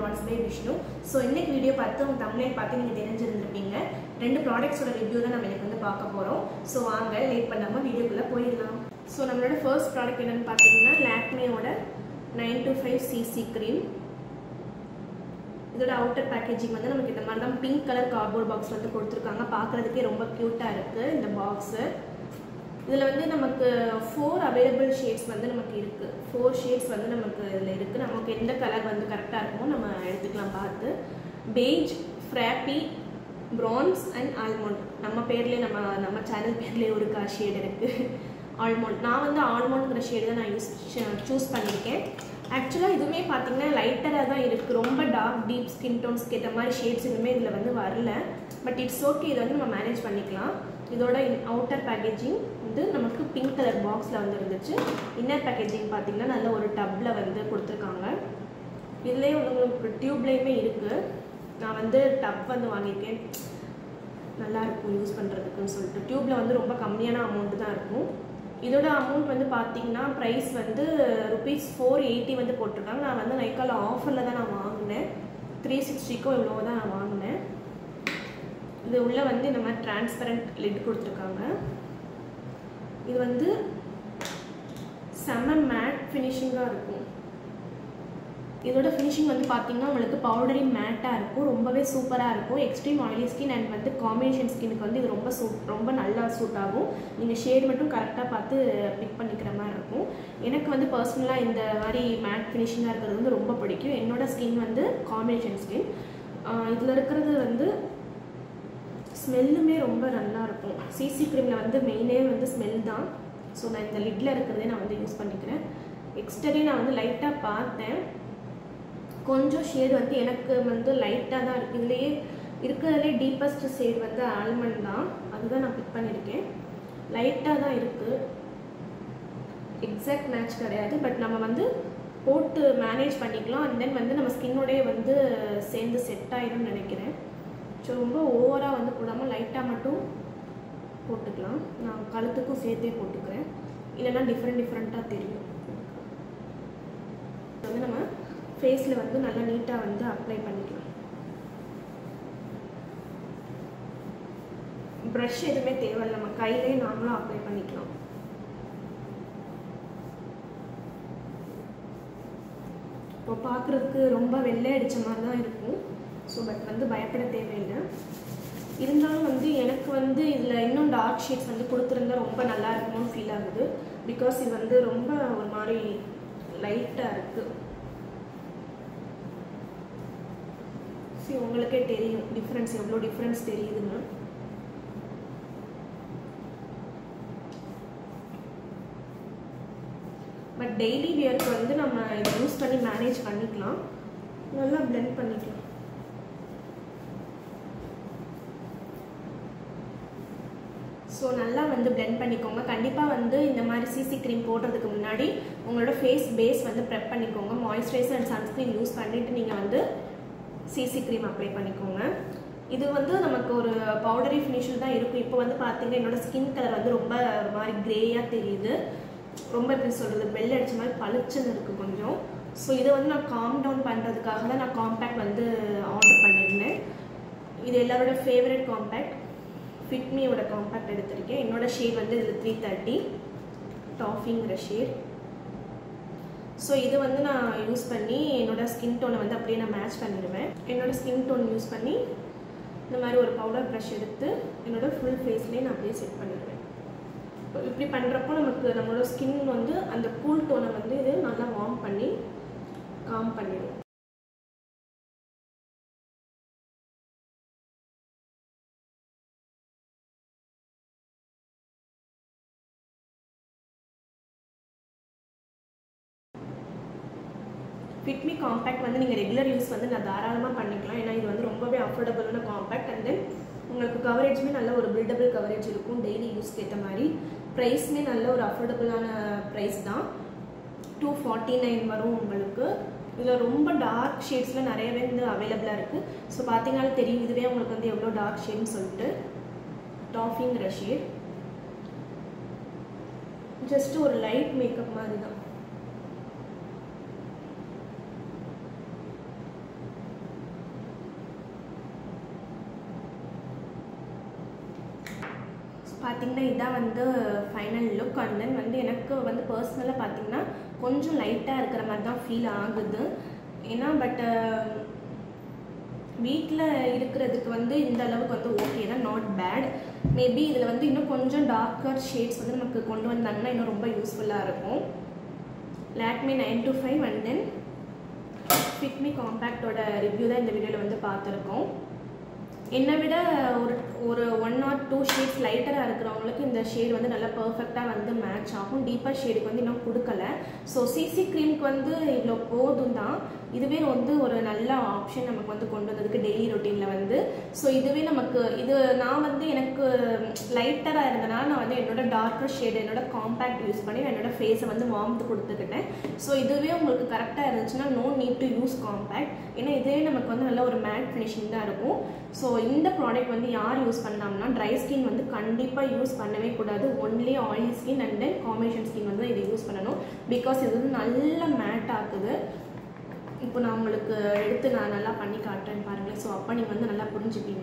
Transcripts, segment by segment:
bonds by Vishnu so இன்னைக்கு video பார்த்து உங்கள் தமிழை பார்த்து நீங்கள் தெரிஞ்சிருந்திருப்பீங்க ரெண்டு ப்ராடக்ட்ஸோட ரிவ்யூ தான் நம்ம இன்னைக்கு வந்து பார்க்க போகிறோம் ஸோ வாங்க லேட் பண்ணாமல் வீடியோக்குள்ளே போயிடலாம் ஸோ நம்மளோட ஃபர்ஸ்ட் ப்ராடக்ட் என்னென்னு பார்த்தீங்கன்னா லாக்மேயோட nine to five CC cream இதோட அவுட்டர் பேக்கேஜிங் வந்து நமக்கு இந்த மாதிரி தான் பிங்க் கலர் கார்ட்போர்ட் பாக்ஸ் வந்து கொடுத்துருக்காங்க பார்க்குறதுக்கே ரொம்ப க்யூட்டாக இருக்குது இந்த பாக்ஸு இதில் வந்து நமக்கு ஃபோர் அவைலபிள் ஷேட்ஸ் வந்து நமக்கு இருக்குது ஃபோர் ஷேட்ஸ் வந்து நமக்கு இதில் இருக்குது நமக்கு எந்த கலர் வந்து கரெக்டாக இருக்குமோ நம்ம எடுத்துக்கலாம் பார்த்து beige frappe bronze and almond நம்ம பேர்லேயே நம்ம நம்ம சேனல் பேர்லேயே ஒரு கா ஷேட் இருக்குது ஆல்மோண்ட் நான் வந்து ஆல்மோண்ட்ங்கிற ஷேடு தான் நான் யூஸ் சூஸ் பண்ணியிருக்கேன் ஆக்சுவலாக இதுவுமே பார்த்தீங்கன்னா லைட்டராக தான் இருக்குது ரொம்ப டார்க் டீப் ஸ்கின் டோன்ஸ்க்கு ஏற்ற மாதிரி ஷேட்ஸ் எதுவுமே இதில் வந்து வரல பட் இட்ஸ் ஓகே இதை வந்து நம்ம மேனேஜ் பண்ணிக்கலாம் இதோட அவுட்டர் பேக்கேஜிங் வந்து நமக்கு பிங்க் கலர் பாக்ஸில் வந்து இருந்துச்சு இன்னர் பேக்கேஜிங் பார்த்தீங்கன்னா நல்ல ஒரு டப்பில் வந்து கொடுத்துருக்காங்க இதுலேயே உங்களுக்கு டியூப்லேயுமே இருக்குது நான் வந்து டப் வந்து வாங்கியிருக்கேன் நல்லா இருக்கும் யூஸ் பண்ணுறதுக்குன்னு சொல்லிட்டு டியூப்பில் வந்து ரொம்ப கம்மியான அமௌண்ட்டு தான் இருக்கும் இதோட அமௌண்ட் வந்து பார்த்தீங்கன்னா ப்ரைஸ் வந்து ருபீஸ் ஃபோர் எயிட்டி வந்து போட்டிருக்காங்க நான் வந்து நைக்கால் ஆஃபரில் தான் நான் வாங்கினேன் த்ரீ சிக்ஸ்டிக்கோ இவ்வளோ தான் நான் வாங்கினேன் இது உள்ளே வந்து இந்த மாதிரி டிரான்ஸ்பரண்ட் லிட் கொடுத்துருக்காங்க இது வந்து செம்ம மேட் ஃபினிஷிங்காக இருக்கும் இதோட ஃபினிஷிங் வந்து பார்த்தீங்கன்னா உங்களுக்கு பவுடரி மேட்டாக இருக்கும் ரொம்பவே சூப்பராக இருக்கும் எக்ஸ்ட்ரீம் ஆயிலி ஸ்கின் அண்ட் வந்து காம்பினேஷன் ஸ்கினுக்கு வந்து இது ரொம்ப சூட் ரொம்ப நல்லா சூட் ஆகும் நீங்கள் ஷேட் மட்டும் கரெக்டாக பார்த்து பிக் பண்ணிக்கிற மாதிரி இருக்கும் எனக்கு வந்து பர்சனலாக இந்த மாதிரி மேட் ஃபினிஷிங்காக இருக்கிறது வந்து ரொம்ப பிடிக்கும் என்னோட ஸ்கின் வந்து காம்பினேஷன் ஸ்கின் இதில் இருக்கிறது வந்து ஸ்மெல்லுமே ரொம்ப நல்லா இருக்கும் சிசி க்ரீமில் வந்து மெயினே வந்து ஸ்மெல் தான் ஸோ நான் இந்த லிட்டில் இருக்கிறதே நான் வந்து யூஸ் பண்ணிக்கிறேன் எக்ஸ்டரே நான் வந்து லைட்டாக பார்த்தேன் கொஞ்சம் ஷேடு வந்து எனக்கு வந்து லைட்டாக தான் இருக்குது இதுலேயே இருக்கிறதுலே டீப்பஸ்ட் ஷேட் வந்து ஆல்மண்ட் தான் அதுதான் நான் பிக் பண்ணியிருக்கேன் லைட்டாக தான் இருக்குது எக்ஸாக்ட் மேட்ச் கிடையாது பட் நம்ம வந்து போட்டு மேனேஜ் பண்ணிக்கலாம் அண்ட் தென் வந்து நம்ம ஸ்கின்னோடய வந்து சேர்ந்து செட் ஆகிடும்னு நினைக்கிறேன் ஸோ ரொம்ப ஓவராக வந்து போடாமல் லைட்டாக மட்டும் போட்டுக்கலாம் நான் கழுத்துக்கும் சேர்த்தே போட்டுக்கிறேன் இல்லைன்னா டிஃப்ரெண்ட் டிஃப்ரெண்ட்டாக தெரியும் வந்து நம்ம ஃபேஸில் வந்து நல்லா நீட்டாக வந்து அப்ளை பண்ணிக்கலாம் ப்ரஷ் எதுவுமே தேவையில்லை நம்ம கையிலே நார்மலாக அப்ளை பண்ணிக்கலாம் இப்போ பார்க்குறதுக்கு ரொம்ப வெள்ளை அடித்த மாதிரி தான் இருக்கும் ஸோ பட் வந்து பயப்பட தேவையில்லை இருந்தாலும் வந்து எனக்கு வந்து இதில் இன்னும் டார்க் ஷேட்ஸ் வந்து கொடுத்துருந்தா ரொம்ப நல்லா இருக்குமோன்னு ஃபீல் ஆகுது பிகாஸ் இது வந்து ரொம்ப ஒரு மாதிரி லைட்டாக இருக்குது சரி உங்களுக்கே தெரியும் டிஃப்ரென்ஸ் எவ்வளோ டிஃப்ரென்ஸ் தெரியுதுன்னு பட் டெய்லி வியருக்கு வந்து நம்ம இதை யூஸ் பண்ணி மேனேஜ் பண்ணிக்கலாம் நல்லா பிளெண்ட் பண்ணிக்கலாம் ஸோ நல்லா வந்து பிளெண்ட் பண்ணிக்கோங்க கண்டிப்பாக வந்து இந்த மாதிரி சிசி க்ரீம் போடுறதுக்கு முன்னாடி உங்களோட ஃபேஸ் பேஸ் வந்து ப்ரெப் பண்ணிக்கோங்க மாய்ஸ்சரைசர் அண்ட் சன்ஸ்க்ரீன் யூஸ் பண்ணிவிட்டு நீங்கள் வந்து சிசி க்ரீம் அப்ளை பண்ணிக்கோங்க இது வந்து நமக்கு ஒரு பவுடரி ஃபினிஷில் தான் இருக்கும் இப்போ வந்து பார்த்தீங்கன்னா என்னோடய ஸ்கின் கலர் வந்து ரொம்ப ஒரு மாதிரி க்ரேயாக தெரியுது ரொம்ப எப்படி சொல்கிறது பெல் அடித்த மாதிரி பளிச்சுன்னு இருக்குது கொஞ்சம் ஸோ இதை வந்து நான் காம் டவுன் பண்ணுறதுக்காக தான் நான் காம்பேக்ட் வந்து ஆர்டர் பண்ணியிருந்தேன் இது எல்லாரோட ஃபேவரட் காம்பேக்ட் ஃபிட்மியோட காம்பேக்ட் எடுத்திருக்கேன் என்னோட ஷேட் வந்து இதில் த்ரீ தேர்ட்டி டாஃபிங்கிற ஷேட் ஸோ இது வந்து நான் யூஸ் பண்ணி என்னோடய ஸ்கின் டோனை வந்து அப்படியே நான் மேட்ச் பண்ணிடுவேன் என்னோடய ஸ்கின் டோன் யூஸ் பண்ணி இந்த மாதிரி ஒரு பவுடர் ப்ரஷ் எடுத்து என்னோடய ஃபுல் ஃபேஸ்லேயே நான் அப்படியே செட் பண்ணிடுவேன் இப்படி பண்ணுறப்போ நமக்கு நம்மளோட ஸ்கின் வந்து அந்த கூல் டோனை வந்து இது நல்லா வார்ம் பண்ணி காம் பண்ணிடும் ஃபிட்மி காம்பேக்ட் வந்து நீங்கள் ரெகுலர் யூஸ் வந்து நான் தாராளமாக பண்ணிக்கலாம் ஏன்னா இது வந்து ரொம்பவே அஃபோர்டபுளான காம்பேக்ட் அண்ட் தென் உங்களுக்கு கவரேஜுமே நல்ல ஒரு பில்டபிள் கவரேஜ் இருக்கும் டெய்லி யூஸ்க்கு ஏற்ற மாதிரி ப்ரைஸுமே நல்ல ஒரு அஃபோர்டபுளான ப்ரைஸ் தான் டூ ஃபார்ட்டி நைன் வரும் உங்களுக்கு இதில் ரொம்ப டார்க் ஷேட்ஸில் நிறையவே வந்து அவைலபிளாக இருக்குது ஸோ பார்த்தீங்கனாலும் தெரியும் இதுவே உங்களுக்கு வந்து எவ்வளோ டார்க் ஷேட்னு சொல்லிட்டு டாஃபிங்கிற ஷேட் ஜஸ்ட் ஒரு லைட் மேக்கப் மாதிரி தான் பார்த்தீங்கன்னா இதான் வந்து ஃபைனல் லுக் அண்ட் தென் வந்து எனக்கு வந்து பர்சனலாக பார்த்தீங்கன்னா கொஞ்சம் லைட்டாக இருக்கிற மாதிரி தான் ஃபீல் ஆகுது ஏன்னா பட் வீட்டில் இருக்கிறதுக்கு வந்து இந்த அளவுக்கு வந்து ஓகே தான் நாட் பேட் மேபி இதில் வந்து இன்னும் கொஞ்சம் டார்க்கர் ஷேட்ஸ் வந்து நமக்கு கொண்டு வந்தாங்கன்னா இன்னும் ரொம்ப யூஸ்ஃபுல்லாக இருக்கும் Lakme nine to five and then Fit Me காம்பேக்டோட ரிவ்யூ தான் இந்த வீடியோவில் வந்து பார்த்துருக்கோம் என்னை விட ஒரு ஒரு ஒன் ஆர் டூ ஷேட்ஸ் லைட்டராக இருக்கிறவங்களுக்கு இந்த ஷேட் வந்து நல்லா பர்ஃபெக்டாக வந்து மேட்ச் ஆகும் டீப்பர் ஷேடுக்கு வந்து இன்னும் கொடுக்கல ஸோ சிசி க்ரீம்க்கு வந்து இவ்வளோ போதும் தான் இதுவே வந்து ஒரு நல்ல ஆப்ஷன் நமக்கு வந்து கொண்டு வந்ததுக்கு டெய்லி ரொட்டீனில் வந்து ஸோ இதுவே நமக்கு இது நான் வந்து எனக்கு லைட்டராக இருந்தனால நான் வந்து என்னோட டார்க்கர் ஷேடு என்னோட காம்பேக்ட் யூஸ் பண்ணி நான் என்னோட ஃபேஸை வந்து வார்ம்த்து கொடுத்துக்கிட்டேன் ஸோ இதுவே உங்களுக்கு கரெக்டாக இருந்துச்சுன்னா no need to use compact ஏன்னா இதே நமக்கு வந்து நல்ல ஒரு மேட் ஃபினிஷிங் தான் இருக்கும் ஸோ இந்த ப்ராடக்ட் வந்து யார் யூஸ் பண்ணலாம்னா ட்ரை ஸ்கின் வந்து கண்டிப்பாக யூஸ் பண்ணவே கூடாது only oily skin and then combination skin வந்து இதை யூஸ் பண்ணணும் பிகாஸ் இது வந்து நல்ல மேட் ஆக்குது இப்போ நான் உங்களுக்கு எடுத்து நான் நல்லா பண்ணி காட்டுறேன் பாருங்களேன் ஸோ அப்போ நீங்கள் வந்து நல்லா புரிஞ்சுப்பீங்க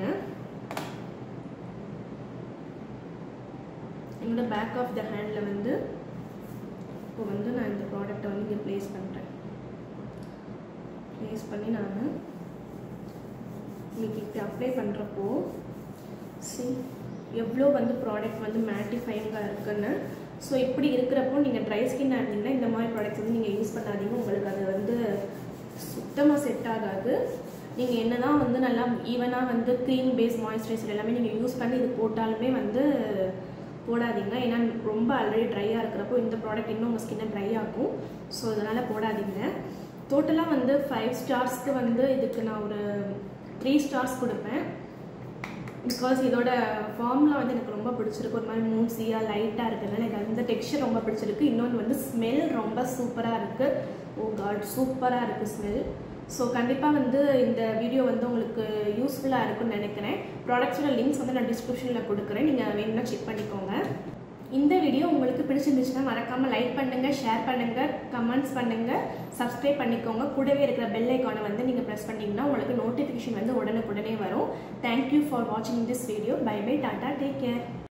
என்னோட பேக் ஆஃப் த ஹேண்டில் வந்து இப்போ வந்து நான் இந்த ப்ராடக்டை வந்து இங்கே ப்ளேஸ் பண்ணுறேன் ப்ளேஸ் பண்ணி நான் இன்னைக்கு இப்படி அப்ளை பண்ணுறப்போ சி எவ்வளோ வந்து ப்ராடக்ட் வந்து மேட்டிஃபைங்காக இருக்குன்னு ஸோ இப்படி இருக்கிறப்போ நீங்கள் ட்ரை ஸ்கின்னாக இருந்தீங்கன்னா இந்த மாதிரி ப்ராடக்ட்ஸ் வந்து நீங்கள் யூஸ் பண்ணாதீங்க உங்களுக்கு அது வந்து சுத்தமாக செட் ஆகாது நீங்கள் என்ன தான் வந்து நல்லா ஈவனாக வந்து க்ரீம் பேஸ் மாய்ஸ்சரைசர் எல்லாமே நீங்கள் யூஸ் பண்ணி இது போட்டாலுமே வந்து போடாதீங்க ஏன்னா ரொம்ப ஆல்ரெடி ட்ரையாக இருக்கிறப்போ இந்த ப்ராடக்ட் இன்னும் உங்கள் ஸ்கின்னை ட்ரை ஆகும் ஸோ அதனால் போடாதீங்க டோட்டலாக வந்து ஃபைவ் ஸ்டார்ஸ்க்கு வந்து இதுக்கு நான் ஒரு த்ரீ ஸ்டார்ஸ் கொடுப்பேன் பிகாஸ் இதோட ஃபார்ம்லாம் வந்து எனக்கு ரொம்ப பிடிச்சிருக்கு ஒரு மாதிரி மூசியாக லைட்டாக இருக்கிறதுனால எனக்கு அந்த டெக்ஸ்சர் ரொம்ப பிடிச்சிருக்கு இன்னொன்று வந்து ஸ்மெல் ரொம்ப சூப்பராக இருக்குது ஓ காட் சூப்பராக இருக்குது ஸ்மெல் ஸோ கண்டிப்பாக வந்து இந்த வீடியோ வந்து உங்களுக்கு யூஸ்ஃபுல்லாக இருக்கும்னு நினைக்கிறேன் ப்ராடக்ட்ஸோட லிங்க்ஸ் வந்து நான் டிஸ்கிரிப்ஷனில் கொடுக்குறேன் நீங்கள் வேணும்னா செக் பண்ணிக்கோங்க இந்த வீடியோ உங்களுக்கு பிடிச்சிருந்துச்சுன்னா மறக்காமல் லைக் பண்ணுங்கள் ஷேர் பண்ணுங்கள் கமெண்ட்ஸ் பண்ணுங்கள் சப்ஸ்கிரைப் பண்ணிக்கோங்க கூடவே இருக்கிற பெல் ஐக்கானை வந்து நீங்கள் ப்ரெஸ் பண்ணிங்கன்னா உங்களுக்கு நோட்டிஃபிகேஷன் வந்து உடனுக்குடனே வரும் தேங்க்யூ ஃபார் வாட்சிங் திஸ் வீடியோ பை பை டாட்டா டேக் கேர்